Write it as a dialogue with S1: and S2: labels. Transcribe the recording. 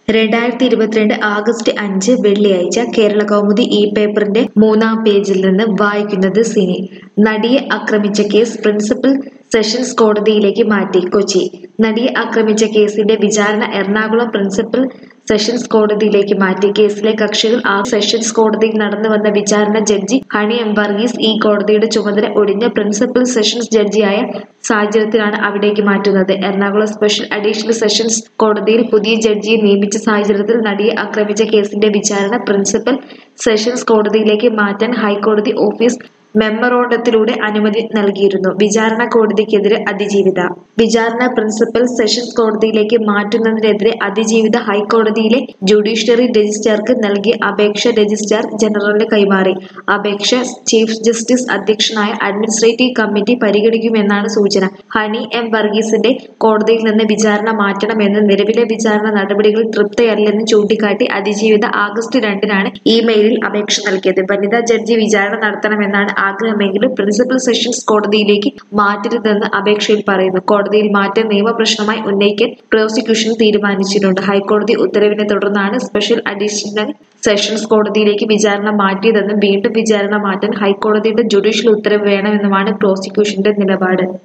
S1: രണ്ടായിരത്തി ഇരുപത്തിരണ്ട് ആഗസ്റ്റ് അഞ്ച് വെള്ളിയാഴ്ച കേരള കൗമുദി ഈ പേപ്പറിന്റെ മൂന്നാം പേജിൽ നിന്ന് വായിക്കുന്നത് സിനി നടിയെ ആക്രമിച്ച കേസ് പ്രിൻസിപ്പൽ സെഷൻസ് കോടതിയിലേക്ക് മാറ്റി കൊച്ചി നടിയെ ആക്രമിച്ച കേസിന്റെ വിചാരണ എറണാകുളം പ്രിൻസിപ്പൽ സെഷൻസ് കോടതിയിലേക്ക് മാറ്റി കേസിലെ കക്ഷികൾ ആ സെഷൻസ് കോടതിയിൽ നടന്നു വന്ന വിചാരണ ജഡ്ജി ഹണി എം വർഗീസ് ഈ കോടതിയുടെ ചുമതല ഒഴിഞ്ഞ പ്രിൻസിപ്പൽ സെഷൻസ് ജഡ്ജിയായ സാഹചര്യത്തിലാണ് അവിടേക്ക് മാറ്റുന്നത് എറണാകുളം സ്പെഷ്യൽ അഡീഷണൽ സെഷൻസ് കോടതിയിൽ പുതിയ ജഡ്ജിയെ നിയമിച്ച സാഹചര്യത്തിൽ നടിയെ ആക്രമിച്ച കേസിന്റെ വിചാരണ പ്രിൻസിപ്പൽ സെഷൻസ് കോടതിയിലേക്ക് മാറ്റാൻ ഹൈക്കോടതി ഓഫീസ് മെമ്മറോണ്ടത്തിലൂടെ അനുമതി നൽകിയിരുന്നു വിചാരണ കോടതിക്കെതിരെ അതിജീവിത വിചാരണ പ്രിൻസിപ്പൽ സെഷൻസ് കോടതിയിലേക്ക് മാറ്റുന്നതിനെതിരെ അതിജീവിത ഹൈക്കോടതിയിലെ ജുഡീഷ്യറി രജിസ്ട്രാർക്ക് നൽകിയ അപേക്ഷ രജിസ്ട്രാർ ജനറലിന് കൈമാറി അപേക്ഷ ചീഫ് ജസ്റ്റിസ് അധ്യക്ഷനായ അഡ്മിനിസ്ട്രേറ്റീവ് കമ്മിറ്റി പരിഗണിക്കുമെന്നാണ് സൂചന ഹണി എം വർഗീസിന്റെ കോടതിയിൽ നിന്ന് വിചാരണ മാറ്റണമെന്ന് നിലവിലെ വിചാരണ നടപടികൾ തൃപ്തയല്ലെന്ന് ചൂണ്ടിക്കാട്ടി അതിജീവിത ആഗസ്റ്റ് രണ്ടിനാണ് ഇമെയിലിൽ അപേക്ഷ നൽകിയത് വനിതാ ജഡ്ജി വിചാരണ നടത്തണമെന്നാണ് ആഗ്രഹമെങ്കിലും പ്രിൻസിപ്പൽ സെഷൻസ് കോടതിയിലേക്ക് മാറ്റരുതെന്ന് അപേക്ഷയിൽ പറയുന്നു കോടതിയിൽ മാറ്റം നിയമപ്രശ്നമായി ഉന്നയിക്കാൻ പ്രോസിക്യൂഷൻ തീരുമാനിച്ചിട്ടുണ്ട് ഹൈക്കോടതി ഉത്തരവിനെ തുടർന്നാണ് സ്പെഷ്യൽ അഡീഷണൽ സെഷൻസ് കോടതിയിലേക്ക് വിചാരണ മാറ്റിയതെന്നും വീണ്ടും വിചാരണ മാറ്റാൻ ഹൈക്കോടതിയുടെ ജുഡീഷ്യൽ ഉത്തരവ് വേണമെന്നുമാണ് പ്രോസിക്യൂഷന്റെ നിലപാട്